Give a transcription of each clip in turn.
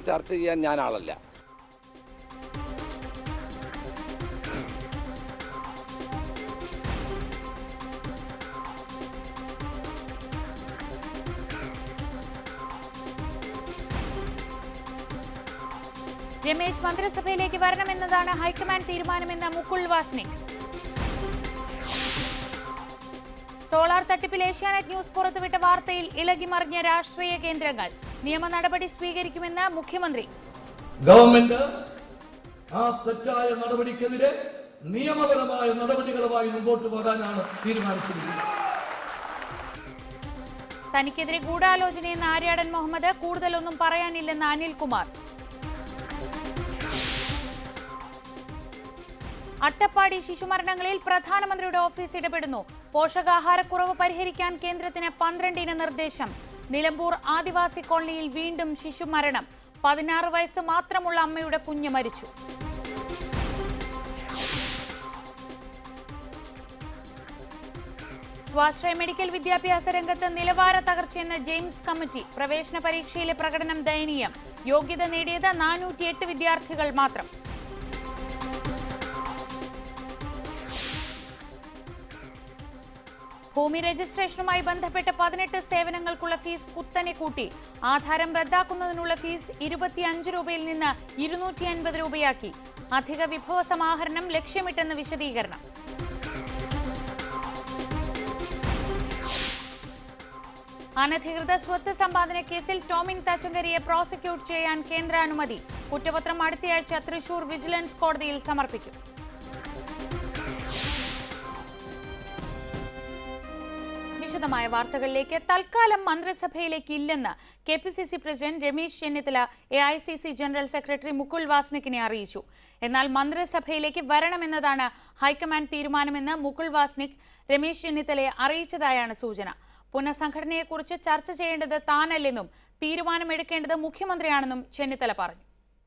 ചർച്ച ചെയ്യാൻ ഞാൻ ആളല്ല രമേശ് മന്ത്രിസഭയിലേക്ക് വരണമെന്നതാണ് ഹൈക്കമാൻഡ് തീരുമാനമെന്ന് മുകുൾ വാസ്നിക് സോളാർ തട്ടിപ്പിൽ ഏഷ്യാനെറ്റ് ന്യൂസ് പുറത്തുവിട്ട വാർത്തയിൽ ഇളകിമറിഞ്ഞ രാഷ്ട്രീയ കേന്ദ്രങ്ങൾ നിയമ നടപടി സ്വീകരിക്കുമെന്ന് മുഖ്യമന്ത്രി ഗവൺമെന്റ് ആ തെറ്റായ നടപടിക്കെതിരെ നിയമപരമായ നടപടികളുമായി മുമ്പോട്ട് പോകാനാണ് തീരുമാനിച്ചിരിക്കുന്നത് തനിക്കെതിരെ ഗൂഢാലോചനയെന്ന് ആര്യാടൻ മുഹമ്മദ് കൂടുതലൊന്നും പറയാനില്ലെന്ന് അനിൽകുമാർ അട്ടപ്പാടി ശിശുമരണങ്ങളിൽ പ്രധാനമന്ത്രിയുടെ ഓഫീസ് ഇടപെടുന്നു പോഷകാഹാരക്കുറവ് പരിഹരിക്കാൻ കേന്ദ്രത്തിന് പന്ത്രണ്ടിന് നിർദ്ദേശം നിലമ്പൂർ ആദിവാസി കോളനിയിൽ വീണ്ടും ശിശുമരണം പതിനാറ് വയസ്സ് മാത്രമുള്ള അമ്മയുടെ കുഞ്ഞ് മരിച്ചു സ്വാശ്രയ മെഡിക്കൽ വിദ്യാഭ്യാസ രംഗത്ത് നിലവാര തകർച്ചയെന്ന ജെയിംസ് കമ്മിറ്റി പ്രവേശന പരീക്ഷയിലെ പ്രകടനം ദയനീയം യോഗ്യത നേടിയത് നാനൂറ്റിയെട്ട് വിദ്യാർത്ഥികൾ മാത്രം ഭൂമി രജിസ്ട്രേഷനുമായി ബന്ധപ്പെട്ട പതിനെട്ട് സേവനങ്ങൾക്കുള്ള ഫീസ് കുത്തനെ കൂട്ടി ആധാരം റദ്ദാക്കുന്നതിനുള്ള ഫീസ് ഇരുപത്തിയഞ്ച് രൂപയിൽ നിന്ന് ഇരുന്നൂറ്റി അൻപത് രൂപയാക്കി അധിക വിഭവ സമാഹരണം ലക്ഷ്യമിട്ടെന്ന് വിശദീകരണം അനധികൃത സ്വത്ത് സമ്പാദന കേസിൽ ടോമിൻ തച്ചങ്കരിയെ പ്രോസിക്യൂട്ട് ചെയ്യാൻ കേന്ദ്ര അനുമതി കുറ്റപത്രം അടുത്തയാഴ്ച തൃശൂർ വിജിലൻസ് കോടതിയിൽ സമർപ്പിക്കും വിശദമായ വാർത്തകളിലേക്ക് തൽക്കാലം മന്ത്രിസഭയിലേക്ക് ഇല്ലെന്ന് K P C C president Ramesh Chennithala A I C C general secretary Mukul വാസ്നിക്കിനെ അറിയിച്ചു എന്നാൽ മന്ത്രിസഭയിലേക്ക് വരണമെന്നതാണ് ഹൈക്കമാൻഡ് തീരുമാനമെന്ന് മുകുൾ വാസ്നിക് രമേശ് ചെന്നിത്തലയെ അറിയിച്ചതായാണ് സൂചന പുനഃസംഘടനയെക്കുറിച്ച് ചർച്ച ചെയ്യേണ്ടത് താനല്ലെന്നും തീരുമാനമെടുക്കേണ്ടത് മുഖ്യമന്ത്രിയാണെന്നും ചെന്നിത്തല പറഞ്ഞു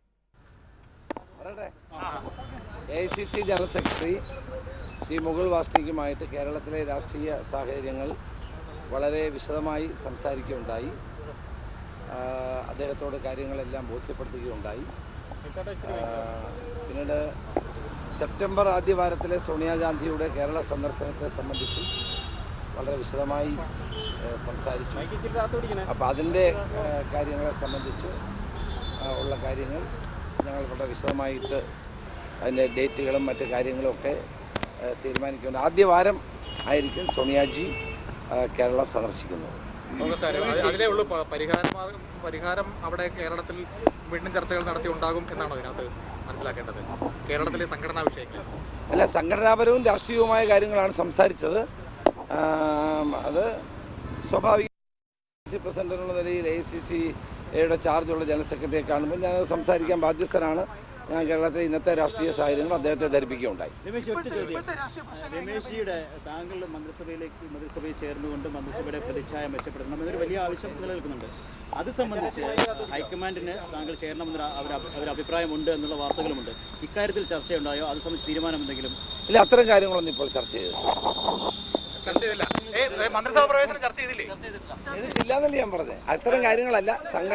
A I C C general secretary Shri Mukul വാസ്നിക്കുമായിട്ട് കേരളത്തിലെ രാഷ്ട്രീയ സാഹചര്യങ്ങൾ വളരെ വിശദമായി സംസാരിക്കുകയുണ്ടായി ആ, അദ്ദേഹത്തോട് കാര്യങ്ങളെല്ലാം ബോധ്യപ്പെടുത്തുകയുണ്ടായി ആ, പിന്നീട് സെപ്റ്റംബർ ആദ്യ വാരത്തിലെ സോണിയാഗാന്ധിയുടെ കേരള സന്ദർശനത്തെ സംബന്ധിച്ചും വളരെ വിശദമായി ഏ, സംസാരിച്ചു അപ്പോൾ അതിൻ്റെ ഏ, കാര്യങ്ങളെ സംബന്ധിച്ച് ആ, ഉള്ള കാര്യങ്ങൾ ഞങ്ങൾ വളരെ വിശദമായിട്ട് അതിൻ്റെ ഡേറ്റുകളും മറ്റു കാര്യങ്ങളും ഒക്കെ ഏ, തീരുമാനിക്കുന്നുണ്ട് ആദ്യ വാരം ആയിരിക്കും സോണിയാജി ആ, കേരളം സന്ദർശിക്കുന്നത് ലോകത്താര് അത് അതിലേ ഉള്ളൂ പ- പരിഹാരം പരിഹാരം അവിടെ കേരളത്തിൽ വീണ്ടും ചർച്ചകൾ നടത്തി ഉണ്ടാകും എന്നാണോ ഇതിനകത്ത് മനസ്സിലാക്കേണ്ടത് കേരളത്തിലെ സംഘടനാ വിഷയങ്ങൾ അല്ല സംഘടനാപരവും രാഷ്ട്രീയവുമായ കാര്യങ്ങളാണ് സംസാരിച്ചത് ആ, അത് സ്വാഭാവിക സി പ്രസിഡന്റ് എന്നുള്ള നിലയിൽ എ സി സിയുടെ ചാർജുള്ള ജനറൽ സെക്രട്ടറിയെ കാണുമ്പോൾ ഞാൻ സംസാരിക്കാൻ ബാധ്യസ്ഥനാണ് ഞാൻ കേരളത്തിലെ ഇന്നത്തെ രാഷ്ട്രീയ സാഹചര്യങ്ങൾ അദ്ദേഹത്തെ ധരിപ്പിക്കുകയുണ്ടായി രമേശ് ഒറ്റ ചോദ്യം രമേശ്ജിയുടെ താങ്കളുടെ മന്ത്രിസഭയിലേക്ക് മന്ത്രിസഭയിൽ ചേർന്നുകൊണ്ട് മന്ത്രിസഭയുടെ പ്രതിച്ഛായ മെച്ചപ്പെടുത്തണം എന്നൊരു വലിയ ആവശ്യം നിലനിൽക്കുന്നുണ്ട് അത് സംബന്ധിച്ച് ഹൈക്കമാൻഡിന് താങ്കൾ ചേരണമെന്ന് അവർ അവർ അഭിപ്രായമുണ്ട് എന്നുള്ള വാർത്തകളുമുണ്ട് ഇക്കാര്യത്തിൽ ചർച്ചയുണ്ടായോ അത് സംബന്ധിച്ച് തീരുമാനം എന്തെങ്കിലും ഇല്ല അത്തരം കാര്യങ്ങളൊന്നും ഇപ്പോൾ ചർച്ച ചെയ്തു ചർച്ച ചെയ്തില്ല ഏ, ഏ, മന്ത്രിസഭാ പ്രവേശനം ചർച്ച ചെയ്തില്ലേ ചെയ്തിട്ടില്ലാന്നല്ലേ ഞാൻ പറഞ്ഞത് അത്തരം കാര്യങ്ങളല്ല സംഘ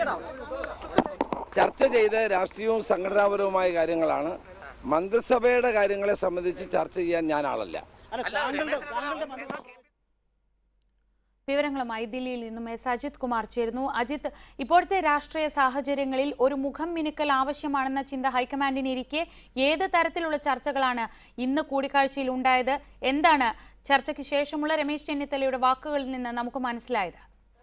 ചർച്ച ചെയ്ത് രാഷ്ട്രീയവും സംഘടനാപരവുമായ കാര്യങ്ങളാണ് മന്ത്രിസഭയുടെ കാര്യങ്ങളെ സംബന്ധിച്ച് ചർച്ച ചെയ്യാൻ ഞാൻ ആളല്ല അല്ല താങ്കളുടെ താങ്കളുടെ മന്ത്രിസഭ വിവരങ്ങളുമായി ദില്ലിയിൽ നിന്നും എസ് അജിത് കുമാർ ചേരുന്നു അജിത്ത് ഇപ്പോഴത്തെ രാഷ്ട്രീയ സാഹചര്യങ്ങളിൽ ഒരു മുഖം മിനുക്കൽ ആവശ്യമാണെന്ന ചിന്ത ഹൈക്കമാൻഡിനിരിക്കെ ഏത് തരത്തിലുള്ള ചർച്ചകളാണ് ഇന്ന് കൂടിക്കാഴ്ചയിൽ ഉണ്ടായത് എന്താണ് ചർച്ചയ്ക്ക് ശേഷമുള്ള രമേശ് ചെന്നിത്തലയുടെ വാക്കുകളിൽ നിന്ന് നമുക്ക് മനസ്സിലായത്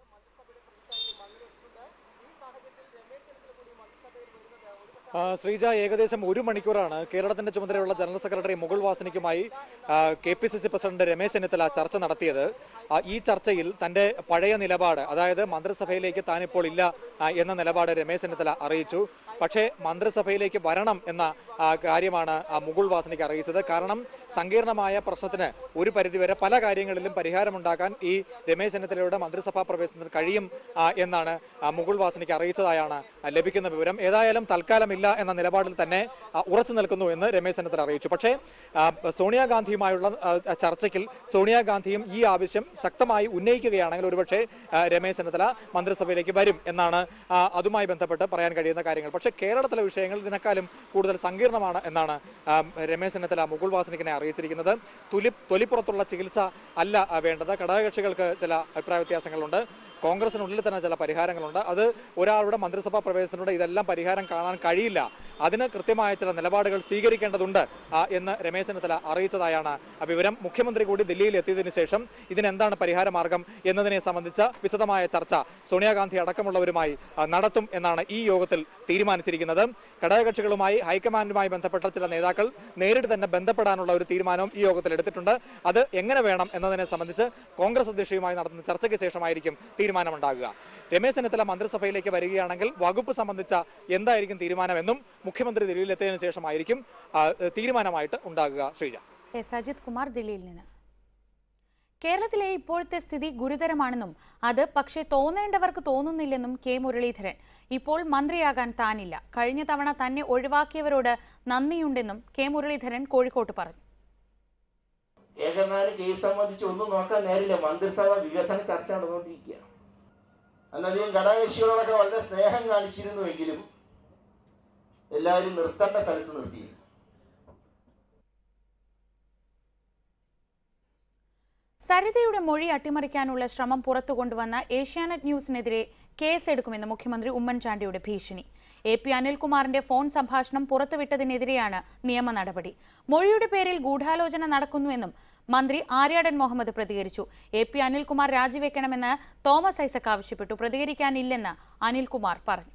ആ, ശ്രീജ ഏകദേശം ഒരു മണിക്കൂറാണ് കേരളത്തിന്റെ ചുമതലയുള്ള ജനറൽ സെക്രട്ടറി മുകുൾ വാസനിക്കുമായി K P C C president Ramesh Chennithala ചർച്ച നടത്തിയത് ആ, ഈ ചർച്ചയിൽ തന്റെ പഴയ നിലപാട് അതായത് മന്ത്രിസഭയിലേക്ക് താനിപ്പോൾ ഇല്ല ആ, എന്ന നിലപാട് രമേശ് ചെന്നിത്തല അറിയിച്ചു പക്ഷേ മന്ത്രിസഭയിലേക്ക് വരണം എന്ന ആ, കാര്യമാണ് ആ, മുകുൾ വാസനിക്ക് അറിയിച്ചത് കാരണം സങ്കീർണമായ പ്രശ്നത്തിന് ഒരു പരിധിവരെ പല കാര്യങ്ങളിലും പരിഹാരമുണ്ടാക്കാൻ ഈ രമേശ് ചെന്നിത്തലയുടെ മന്ത്രിസഭാ പ്രവേശനത്തിന് കഴിയും ആ, എന്നാണ് ആ, മുകുൾ വാസനിക്ക് അറിയിച്ചതായാണ് ആ, ലഭിക്കുന്ന വിവരം ഏതായാലും തൽക്കാലം ഇല്ല പാടില്ല എന്ന നിലപാടിൽ തന്നെ ആ, ഉറച്ചു നിൽക്കുന്നു എന്ന് രമേശ് ചെന്നിത്തല അറിയിച്ചു പക്ഷേ ആ, സോണിയാഗാന്ധിയുമായുള്ള ആ, ചർച്ചയ്ക്കിൽ സോണിയാഗാന്ധിയും ഈ ആവശ്യം ശക്തമായി ഉന്നയിക്കുകയാണെങ്കിൽ ഒരുപക്ഷെ ആ, രമേശ് ചെന്നിത്തല മന്ത്രിസഭയിലേക്ക് വരും എന്നാണ് ആ, അതുമായി ബന്ധപ്പെട്ട് പറയാൻ കഴിയുന്ന കാര്യങ്ങൾ പക്ഷേ കേരളത്തിലെ വിഷയങ്ങൾ ഇതിനേക്കാളും കൂടുതൽ സങ്കീർണമാണ് എന്നാണ് ആ, രമേശ് ചെന്നിത്തല മുകുൾ വാസനിക്കിനെ അറിയിച്ചിരിക്കുന്നത് തൊലി തൊലിപ്പുറത്തുള്ള ചികിത്സ അല്ല ആ, വേണ്ടത് ഘടകകക്ഷികൾക്ക് ചില അഭിപ്രായ വ്യത്യാസങ്ങളുണ്ട് കോൺഗ്രസിനുള്ളിൽ തന്നെ ചില പരിഹാരങ്ങളുണ്ട് അത് ഒരാളുടെ മന്ത്രിസഭാ പ്രവേശനത്തിലൂടെ ഇതെല്ലാം പരിഹാരം കാണാൻ കഴിയില്ല അതിന് കൃത്യമായ ചില നിലപാടുകൾ സ്വീകരിക്കേണ്ടതുണ്ട് ആ, എന്ന് രമേശ് ചെന്നിത്തല അറിയിച്ചതായാണ് ആ വിവരം മുഖ്യമന്ത്രി കൂടി ദില്ലിയിൽ എത്തിയതിനു ശേഷം ഇതിനെന്താണ് പരിഹാര മാർഗം എന്നതിനെ സംബന്ധിച്ച വിശദമായ ചർച്ച സോണിയാഗാന്ധി അടക്കമുള്ളവരുമായി ആ, നടത്തും എന്നാണ് ഈ യോഗത്തിൽ തീരുമാനിച്ചിരിക്കുന്നത് ഘടകകക്ഷികളുമായി ഹൈക്കമാൻഡുമായി ബന്ധപ്പെട്ട ചില നേതാക്കൾ നേരിട്ട് തന്നെ ബന്ധപ്പെടാനുള്ള ഒരു തീരുമാനവും ഈ യോഗത്തിൽ എടുത്തിട്ടുണ്ട് അത് എങ്ങനെ വേണം എന്നതിനെ സംബന്ധിച്ച് കോൺഗ്രസ് അധ്യക്ഷയുമായി നടത്തുന്ന ചർച്ചയ്ക്ക് ശേഷമായിരിക്കും തീരുമാനമുണ്ടാകുക രമേശ് ചെന്നിത്തല മന്ത്രിസഭയിലേക്ക് വരികയാണെങ്കിൽ വകുപ്പ് സംബന്ധിച്ച എന്തായിരിക്കും തീരുമാനമെന്നും മുഖ്യമന്ത്രി ദില്ലിയിലെത്തിയതിനു ശേഷമായിരിക്കും ആ, തീരുമാനമായിട്ട് ഉണ്ടാകുക ശ്രീജ എസ് അജിത് കുമാർ ദില്ലിയിൽ നിന്ന് കേരളത്തിലെ ഇപ്പോഴത്തെ സ്ഥിതി ഗുരുതരമാണെന്നും അത് പക്ഷേ തോന്നേണ്ടവർക്ക് തോന്നുന്നില്ലെന്നും കെ മുരളീധരൻ ഇപ്പോൾ മന്ത്രിയാകാൻ താനില്ല കഴിഞ്ഞ തവണ തന്നെ ഒഴിവാക്കിയവരോട് നന്ദിയുണ്ടെന്നും കെ മുരളീധരൻ കോഴിക്കോട്ട് പറഞ്ഞു ഏകനാല് കേസ് സംബന്ധിച്ച് ഒന്നും നോക്കാൻ നേരില്ല മന്ത്രിസഭ വികസന ചർച്ച നടന്നുകൊണ്ടിരിക്കുകയാണ് അന്നധികം ഘടകകക്ഷികളോടൊക്കെ വളരെ സ്നേഹം കാണിച്ചിരുന്നുവെങ്കിലും എല്ലാവരും നിർത്തേണ്ട സ്ഥലത്ത് നിർത്തിയിരുന്നു സരിതയുടെ മൊഴി അട്ടിമറിക്കാനുള്ള ശ്രമം പുറത്തു കൊണ്ടുവന്ന ഏഷ്യാനെറ്റ് ന്യൂസിനെതിരെ കേസെടുക്കുമെന്ന് മുഖ്യമന്ത്രി ഉമ്മൻചാണ്ടിയുടെ ഭീഷണി എ പി അനിൽകുമാറിന്റെ ഫോൺ സംഭാഷണം പുറത്തുവിട്ടതിനെതിരെയാണ് നിയമ നടപടി മൊഴിയുടെ പേരിൽ ഗൂഢാലോചന നടക്കുന്നുവെന്നും മന്ത്രി ആര്യാടൻ മുഹമ്മദ് പ്രതികരിച്ചു എ പി അനിൽകുമാർ രാജിവെക്കണമെന്ന് തോമസ് ഐസക് ആവശ്യപ്പെട്ടു പ്രതികരിക്കാനില്ലെന്ന് അനിൽകുമാർ പറഞ്ഞു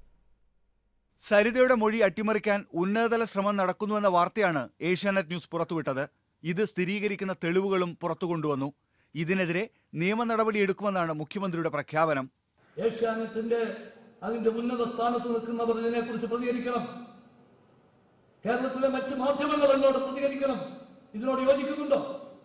സരിതയുടെ മൊഴി അട്ടിമറിക്കാൻ ഉന്നതതല ശ്രമം നടക്കുന്നുവെന്ന വാർത്തയാണ് ഏഷ്യാനെറ്റ് ന്യൂസ് പുറത്തുവിട്ടത് ഇത് സ്ഥിരീകരിക്കുന്ന തെളിവുകളും പുറത്തു കൊണ്ടുവന്നു ഇതിനെതിരെ നിയമ നടപടി എടുക്കുമെന്നാണ് മുഖ്യമന്ത്രിയുടെ പ്രഖ്യാപനം ഏഷ്യാനെറ്റിന്റെ അതിന്റെ ഉന്നത സ്ഥാനത്ത് നിൽക്കുന്നവർ ഇതിനെക്കുറിച്ച് പ്രതികരിക്കണം കേരളത്തിലെ മറ്റ് മാധ്യമങ്ങൾ എന്നോട് പ്രതികരിക്കണം ഇതിനോട് യോജിക്കുന്നുണ്ടോ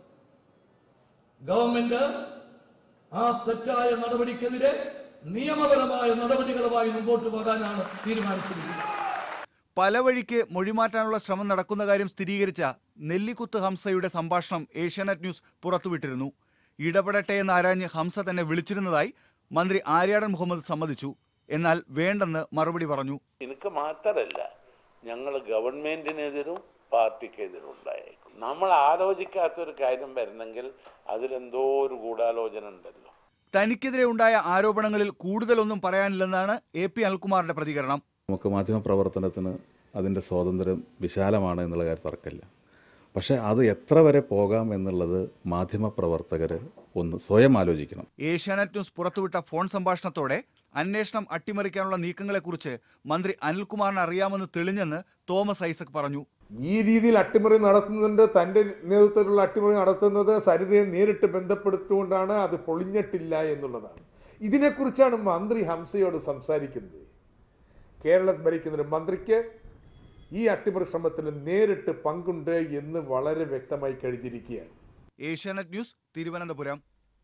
ഗവൺമെന്റ് ആ തെറ്റായ നടപടിക്കെതിരെ നിയമപരമായ നടപടികളുമായി മുമ്പോട്ട് പോകാനാണ് തീരുമാനിച്ചിരിക്കുന്നത് പല വഴിക്ക് മൊഴിമാറ്റാനുള്ള ശ്രമം നടക്കുന്ന കാര്യം സ്ഥിരീകരിച്ച നെല്ലിക്കുത്ത് ഹംസയുടെ സംഭാഷണം ഏഷ്യാനെറ്റ് ന്യൂസ് പുറത്തുവിട്ടിരുന്നു ഇടപെടട്ടെ എന്ന് ആരാഞ്ഞ് ഹംസ തന്നെ വിളിച്ചിരുന്നതായി മന്ത്രി ആര്യാടൻ മുഹമ്മദ് സമ്മതിച്ചു എന്നാൽ വേണ്ടെന്ന് മറുപടി പറഞ്ഞു എനിക്ക് മാത്രമല്ല ഞങ്ങൾ ഗവൺമെന്റിനെതിരും പാർട്ടിക്കെതിരും ഉണ്ടായേക്കും നമ്മൾ ആലോചിക്കാത്തൊരു കാര്യം വരുന്നെങ്കിൽ അതിലെന്തോ ഒരു ഗൂഢാലോചന ഉണ്ടല്ലോ തനിക്കെതിരെ ഉണ്ടായ ആരോപണങ്ങളിൽ കൂടുതലൊന്നും പറയാനില്ലെന്നാണ് എ പി അനിൽകുമാറിന്റെ പ്രതികരണം നമുക്ക് മാധ്യമപ്രവർത്തനത്തിന് അതിൻ്റെ സ്വാതന്ത്ര്യം വിശാലമാണ് എന്നുള്ള കാര്യം തർക്കമില്ല പക്ഷേ അത് എത്ര വരെ പോകാം എന്നുള്ളത് മാധ്യമപ്രവർത്തകർ ഒന്ന് സ്വയം ആലോചിക്കണം ഏഷ്യാനെറ്റ് ന്യൂസ് പുറത്തുവിട്ട ഫോൺ സംഭാഷണത്തോടെ അന്വേഷണം അട്ടിമറിക്കാനുള്ള നീക്കങ്ങളെക്കുറിച്ച് മന്ത്രി അനിൽകുമാറിന് അറിയാമെന്ന് തെളിഞ്ഞെന്ന് തോമസ് ഐസക് പറഞ്ഞു ഈ രീതിയിൽ അട്ടിമറി നടത്തുന്നുണ്ട് തന്റെ നേതൃത്വത്തിലുള്ള അട്ടിമറി നടത്തുന്നത് സരിതയെ നേരിട്ട് ബന്ധപ്പെടുത്തുകൊണ്ടാണ് അത് പൊളിഞ്ഞിട്ടില്ല എന്നുള്ളതാണ് ഇതിനെക്കുറിച്ചാണ് മന്ത്രി ഹംസയോട് സംസാരിക്കുന്നത് കേരളം ഭരിക്കുന്ന ഒരു മന്ത്രിക്ക് ഈ അട്ടിമറി ശ്രമത്തിൽ നേരിട്ട് പങ്കുണ്ട് എന്ന് വളരെ വ്യക്തമായി കഴിഞ്ഞിരിക്കുകയാണ് ഏഷ്യാനെറ്റ് ന്യൂസ് തിരുവനന്തപുരം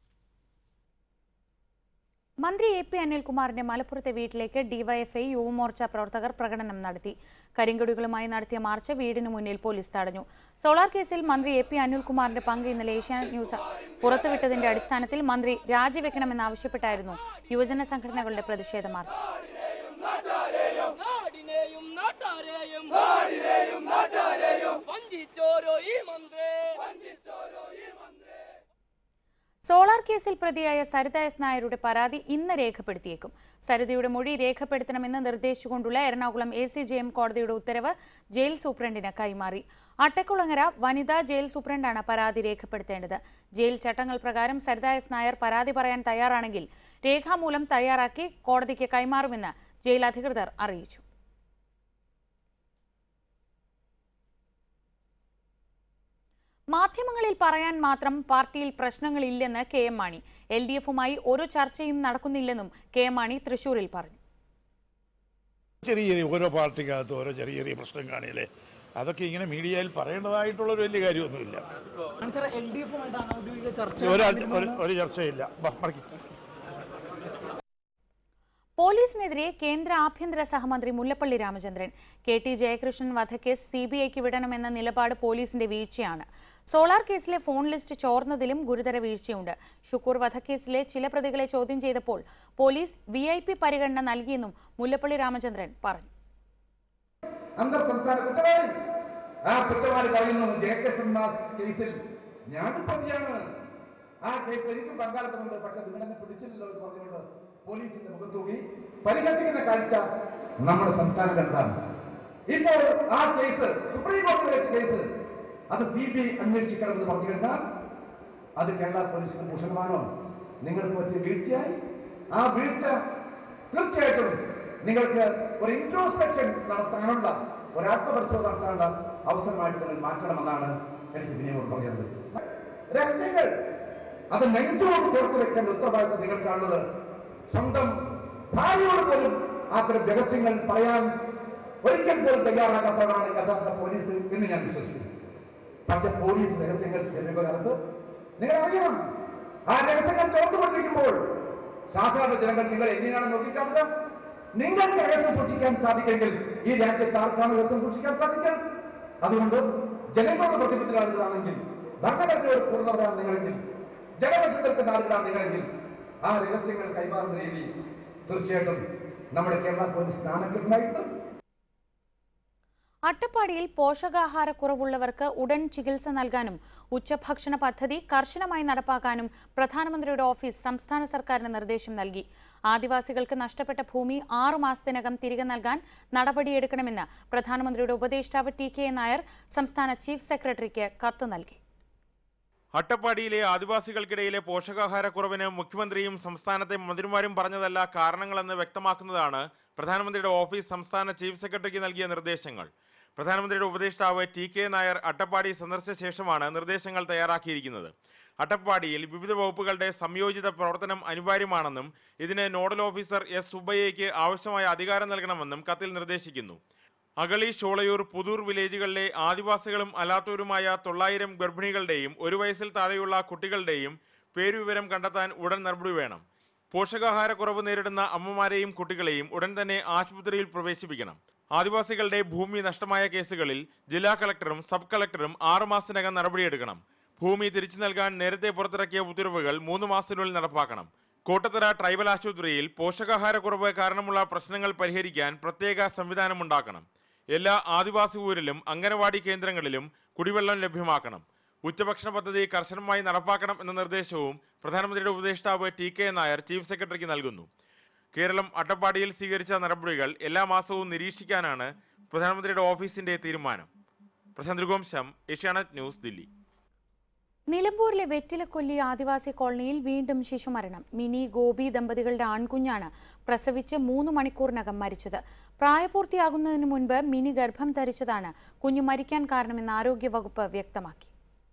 മന്ത്രി എ പി അനിൽകുമാറിന്റെ മലപ്പുറത്തെ വീട്ടിലേക്ക് ഡിവൈഎഫ്ഐ യുവമോർച്ച പ്രവർത്തകർ പ്രകടനം നടത്തി കരിങ്കൊടികളുമായി നടത്തിയ മാർച്ച് വീടിന് മുന്നിൽ പോലീസ് തടഞ്ഞു സോളാർ കേസിൽ മന്ത്രി എ പി അനിൽകുമാറിന്റെ പങ്ക് ഇന്നലെ ഏഷ്യാനെറ്റ് ന്യൂസ് പുറത്തുവിട്ടതിന്റെ അടിസ്ഥാനത്തിൽ മന്ത്രി രാജിവെക്കണമെന്നാവശ്യപ്പെട്ടായിരുന്നു യുവജന സംഘടനകളുടെ പ്രതിഷേധ മാർച്ച് നാടിനെയും നാട്ടാരെയും നാടിനെയും നാട്ടാരെയും വഞ്ചിച്ചോരോ ഈ മന്ത്രി വഞ്ചിച്ചോരോ ഈ മന്ത്രി സോളാർ കേസിൽ പ്രതിയായ സരിത എസ് നായരുടെ പരാതി ഇന്ന് രേഖപ്പെടുത്തിയേക്കും സരിതയുടെ മൊഴി രേഖപ്പെടുത്തണമെന്ന് നിർദ്ദേശിച്ചുകൊണ്ടുള്ള Ernakulam A C J M കോടതിയുടെ ഉത്തരവ് ജയിൽ സൂപ്രണ്ടിന് കൈമാറി അട്ടക്കുളങ്ങര വനിതാ ജയിൽ സൂപ്രണ്ടാണ് പരാതി രേഖപ്പെടുത്തേണ്ടത് ജയിൽ ചട്ടങ്ങൾ പ്രകാരം സരിത എസ് നായർ പരാതി പറയാൻ തയ്യാറാണെങ്കിൽ രേഖാമൂലം തയ്യാറാക്കി കോടതിക്ക് കൈമാറുമെന്ന് ജയിൽ അധികൃതർ അറിയിച്ചു മാധ്യമങ്ങളിൽ പറയാൻ മാത്രം പാർട്ടിയിൽ പ്രശ്നങ്ങളില്ലെന്ന് K M Mani L D എഫുമായി ഒരു ചർച്ചയും നടക്കുന്നില്ലെന്നും കെ എം മാണി തൃശൂരിൽ പറഞ്ഞു ചെറിയ ചെറിയ ഓരോ പാർട്ടിക്കകത്ത് ഓരോ ചെറിയ ചെറിയ പ്രശ്നം കാണില്ലേ അതൊക്കെ ഇങ്ങനെ മീഡിയയിൽ പറയേണ്ടതായിട്ടുള്ളൊരു വലിയ കാര്യമൊന്നുമില്ല ഒരു ഒരു- ഒരു ചർച്ചയില്ല ബ, മടക്കി പോലീസിനെതിരെ കേന്ദ്ര ആഭ്യന്തര സഹമന്ത്രി മുല്ലപ്പള്ളി രാമചന്ദ്രൻ കെ ടി ജയകൃഷ്ണൻ വധക്കേസ് സി ബി ഐക്ക് വിടണമെന്ന നിലപാട് പോലീസിന്റെ വീഴ്ചയാണ് സോളാർ കേസിലെ ഫോൺ ലിസ്റ്റ് ചോർന്നതിലും ഗുരുതര വീഴ്ചയുണ്ട് ഷുക്കൂർ വധക്കേസിലെ ചില പ്രതികളെ ചോദ്യം ചെയ്തപ്പോൾ പോലീസ് വി ഐ പി പരിഗണന നൽകിയെന്നും മുല്ലപ്പള്ളി രാമചന്ദ്രൻ പറഞ്ഞു അന്തർ സംസ്ഥാന കുറ്റവാളി ആ കുറ്റവാളി പറയുന്നു ജയകൃഷ്ണൻ മാസ് കേസിൽ ഞാനും പ്രതിയാണ് ആ കേസിൽ എനിക്കും പങ്കാളിത്തമുണ്ട് പക്ഷെ നിങ്ങളെന്നെ പിടിച്ചില്ലല്ലോ എന്ന് പറഞ്ഞുകൊണ്ട് പോലീസിന്റെ മുഖത്തൂടി പരിഹസിക്കുന്ന കാഴ്ച നമ്മുടെ സംസ്ഥാനം കണ്ടാണ് ഇപ്പോൾ ആ കേസ് സുപ്രീം കോടതി വെച്ച കേസ് അത് സി ബി ഐ അന്വേഷിക്കണമെന്ന് പറഞ്ഞു കഴിഞ്ഞാൽ അത് കേരള പോലീസിന് ഭൂഷണമാണോ നിങ്ങൾക്ക് പറ്റിയ വീഴ്ചയായി ആ വീഴ്ച തീർച്ചയായിട്ടും നിങ്ങൾക്ക് ഒരു ഇൻട്രോസ്പെക്ഷൻ നടത്താനുള്ള ഒരു ആത്മപരിശോധന നടത്താനുള്ള അവസരമായിട്ട് നിങ്ങൾ മാറ്റണമെന്നാണ് എനിക്ക് വിനയോട് പറയുന്നത് രഹസ്യങ്ങൾ അത് നെഞ്ചോട് ചേർത്ത് വെക്കേണ്ട ഉത്തരവാദിത്തം നിങ്ങൾക്കാണുള്ളത് സ്വന്തം ഭാര്യയോട് പോലും അത്തരം രഹസ്യങ്ങൾ പറയാൻ ഒരിക്കൽ പോലും തയ്യാറാകാത്തവരാണ് യഥാർത്ഥ പോലീസ് എന്ന് ഞാൻ വിശ്വസിക്കുന്നു പക്ഷെ പോലീസ് രഹസ്യങ്ങൾ സമീപകാലത്ത് നിങ്ങൾ അറിയണം ആ രഹസ്യങ്ങൾ ചോർന്നുകൊണ്ടിരിക്കുമ്പോൾ സാധാരണ ജനങ്ങൾ നിങ്ങൾ എങ്ങനെയാണ് നോക്കിക്കാണുക നിങ്ങൾക്ക് രഹസ്യം സൂക്ഷിക്കാൻ സാധിക്കെങ്കിൽ ഈ രാജ്യത്ത് ആർക്കാണ് രഹസ്യം സൂക്ഷിക്കാൻ സാധിക്കുക അതുകൊണ്ട് ജനങ്ങളുടെ പ്രതിബദ്ധ ആളുകളാണെങ്കിൽ ഭരണഘടനയോട് കൂടുന്നവരാണ് നിങ്ങളെങ്കിൽ ജനപക്ഷം നിൽക്കുന്ന ആളുകളാണ് നിങ്ങളെങ്കിൽ ആ രഹസ്യങ്ങൾ കൈമാറുന്ന രീതി തീർച്ചയായിട്ടും നമ്മുടെ കേരള പോലീസ് നാണക്കെട്ടുണ്ടായിട്ടുണ്ട് അട്ടപ്പാടിയിൽ പോഷകാഹാരക്കുറവുള്ളവർക്ക് ഉടൻ ചികിത്സ നൽകാനും ഉച്ചഭക്ഷണ പദ്ധതി കർശനമായി നടപ്പാക്കാനും പ്രധാനമന്ത്രിയുടെ ഓഫീസ് സംസ്ഥാന സർക്കാരിന് നിർദ്ദേശം നൽകി ആദിവാസികൾക്ക് നഷ്ടപ്പെട്ട ഭൂമി ആറു മാസത്തിനകം തിരികെ നൽകാൻ നടപടിയെടുക്കണമെന്ന് പ്രധാനമന്ത്രിയുടെ ഉപദേഷ്ടാവ് ടി കെ നായർ സംസ്ഥാന ചീഫ് സെക്രട്ടറിക്ക് കത്ത് നൽകി അട്ടപ്പാടിയിലെ ആദിവാസികൾക്കിടയിലെ പോഷകാഹാരക്കുറവിന് മുഖ്യമന്ത്രിയും സംസ്ഥാനത്തെ മന്ത്രിമാരും പറഞ്ഞതല്ല കാരണങ്ങളെന്ന് വ്യക്തമാക്കുന്നതാണ് പ്രധാനമന്ത്രിയുടെ ഓഫീസ് സംസ്ഥാന ചീഫ് സെക്രട്ടറിക്ക് നൽകിയ നിർദ്ദേശങ്ങൾ പ്രധാനമന്ത്രിയുടെ ഉപദേഷ്ടാവ് ടി കെ നായർ അട്ടപ്പാടി സന്ദർശിച്ച ശേഷമാണ് നിർദ്ദേശങ്ങൾ തയ്യാറാക്കിയിരിക്കുന്നത് അട്ടപ്പാടിയിൽ വിവിധ വകുപ്പുകളുടെ സംയോജിത പ്രവർത്തനം അനിവാര്യമാണെന്നും ഇതിന് നോഡൽ ഓഫീസർ എസ് സുബ്ബയ്യയ്ക്ക് ആവശ്യമായ അധികാരം നൽകണമെന്നും കത്തിൽ നിർദ്ദേശിക്കുന്നു അകളി ഷോളയൂർ പുതൂർ വില്ലേജുകളിലെ ആദിവാസികളും അല്ലാത്തവരുമായ തൊള്ളായിരം ഗർഭിണികളുടെയും ഒരു വയസ്സിൽ താഴെയുള്ള കുട്ടികളുടെയും പേരുവിവരം കണ്ടെത്താൻ ഉടൻ നടപടി വേണം പോഷകാഹാരക്കുറവ് നേരിടുന്ന അമ്മമാരെയും കുട്ടികളെയും ഉടൻ തന്നെ ആശുപത്രിയിൽ പ്രവേശിപ്പിക്കണം ആദിവാസികളുടെ ഭൂമി നഷ്ടമായ കേസുകളിൽ ജില്ലാ കളക്ടറും സബ് കളക്ടറും ആറ് മാസത്തിനകം നടപടിയെടുക്കണം ഭൂമി തിരിച്ചു നൽകാൻ നേരത്തെ പുറത്തിറക്കിയ ഉത്തരവുകൾ മൂന്ന് മാസത്തിനുള്ളിൽ നടപ്പാക്കണം കോട്ടത്തറ ട്രൈബൽ ആശുപത്രിയിൽ പോഷകാഹാരക്കുറവ് കാരണമുള്ള പ്രശ്നങ്ങൾ പരിഹരിക്കാൻ പ്രത്യേക സംവിധാനമുണ്ടാക്കണം എല്ലാ ആദിവാസി ഊരിലും അംഗനവാടി കേന്ദ്രങ്ങളിലും കുടിവെള്ളം ലഭ്യമാക്കണം ഉച്ചഭക്ഷണ പദ്ധതി കർശനമായി നടപ്പാക്കണം എന്ന നിർദ്ദേശവും പ്രധാനമന്ത്രിയുടെ ഉപദേഷ്ടാവ് ടി കെ നായർ ചീഫ് സെക്രട്ടറിക്ക് നൽകുന്നു കേരളം അട്ടപ്പാടിയിൽ സ്വീകരിച്ച നടപടികൾ എല്ലാ മാസവും നിരീക്ഷിക്കാനാണ് പ്രധാനമന്ത്രിയുടെ ഓഫീസിന്റെ തീരുമാനം പ്രശാന്ത് ഗോംശം ഏഷ്യാനെറ്റ് ന്യൂസ് ദില്ലി നിലമ്പൂരിലെ വെറ്റിലക്കൊല്ലി ആദിവാസി കോളനിയിൽ വീണ്ടും ശിശുമരണം മിനി ഗോപി ദമ്പതികളുടെ ആൺകുഞ്ഞാണ് പ്രസവിച്ച് മൂന്ന് മണിക്കൂറിനകം മരിച്ചത് പ്രായപൂർത്തിയാകുന്നതിന് മുൻപ് മിനി ഗർഭം ധരിച്ചതാണ് കുഞ്ഞു മരിക്കാൻ കാരണമെന്ന് ആരോഗ്യവകുപ്പ് വ്യക്തമാക്കി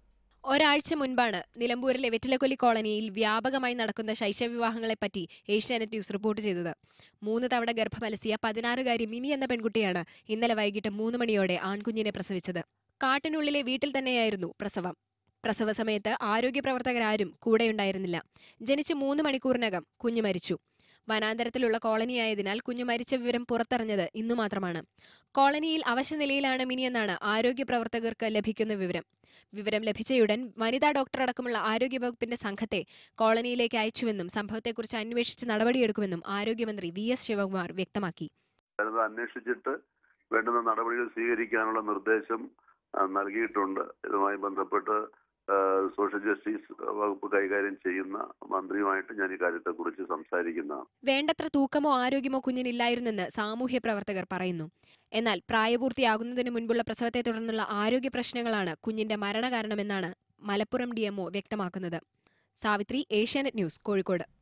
ഒരാഴ്ച മുൻപാണ് നിലമ്പൂരിലെ വെറ്റിലക്കൊല്ലി കോളനിയിൽ വ്യാപകമായി നടക്കുന്ന ശൈശവവിവാഹങ്ങളെപ്പറ്റി ഏഷ്യാനെറ്റ് ന്യൂസ് റിപ്പോർട്ട് ചെയ്തത് മൂന്ന് തവണ ഗർഭമലസിയ പതിനാറുകാരി മിനി എന്ന പെൺകുട്ടിയാണ് ഇന്നലെ വൈകിട്ട് മൂന്ന് മണിയോടെ ആൺകുഞ്ഞിനെ പ്രസവിച്ചത് കാട്ടിനുള്ളിലെ വീട്ടിൽ തന്നെയായിരുന്നു പ്രസവം പ്രസവ സമയത്ത് ആരോഗ്യപ്രവർത്തകരാരും കൂടെയുണ്ടായിരുന്നില്ല ജനിച്ച് മൂന്ന് മണിക്കൂറിനകം കുഞ്ഞ് മരിച്ചു വനാന്തരത്തിലുള്ള കോളനിയായതിനാൽ കുഞ്ഞു മരിച്ച വിവരം പുറത്തറിഞ്ഞത് ഇന്നു മാത്രമാണ് കോളനിയിൽ അവശനിലയിലാണ് മിനിയെന്നാണ് ആരോഗ്യപ്രവർത്തകർക്ക് ലഭിക്കുന്ന വിവരം വിവരം ലഭിച്ചയുടൻ വനിതാ ഡോക്ടർ അടക്കമുള്ള ആരോഗ്യവകുപ്പിന്റെ സംഘത്തെ കോളനിയിലേക്ക് അയച്ചുവെന്നും സംഭവത്തെക്കുറിച്ച് അന്വേഷിച്ച് നടപടിയെടുക്കുമെന്നും ആരോഗ്യമന്ത്രി വി എസ് ശിവകുമാർ വ്യക്തമാക്കി അത് അന്വേഷിച്ചിട്ട് വേണ്ടുന്ന നടപടികൾ സ്വീകരിക്കാനുള്ള നിർദ്ദേശം ആ, നൽകിയിട്ടുണ്ട് ഇതുമായി ബന്ധപ്പെട്ട് ആ, സോഷ്യൽ ജസ്റ്റിസ് വകുപ്പ് കൈകാര്യം ചെയ്യുന്ന മന്ത്രിയുമായിട്ട് ഞാൻ ഈ കാര്യത്തെക്കുറിച്ച് സംസാരിക്കുന്നതാണ് വേണ്ടത്ര തൂക്കമോ ആരോഗ്യമോ കുഞ്ഞിനില്ലായിരുന്നെന്ന് സാമൂഹ്യ പ്രവർത്തകർ പറയുന്നു എന്നാൽ പ്രായപൂർത്തിയാകുന്നതിന് മുൻപുള്ള പ്രസവത്തെ തുടർന്നുള്ള ആരോഗ്യ പ്രശ്നങ്ങളാണ് കുഞ്ഞിന്റെ മരണകാരണമെന്നാണ് മലപ്പുറം ഡി വ്യക്തമാക്കുന്നത് സാവിത്രി ഏഷ്യാനെറ്റ് ന്യൂസ് കോഴിക്കോട്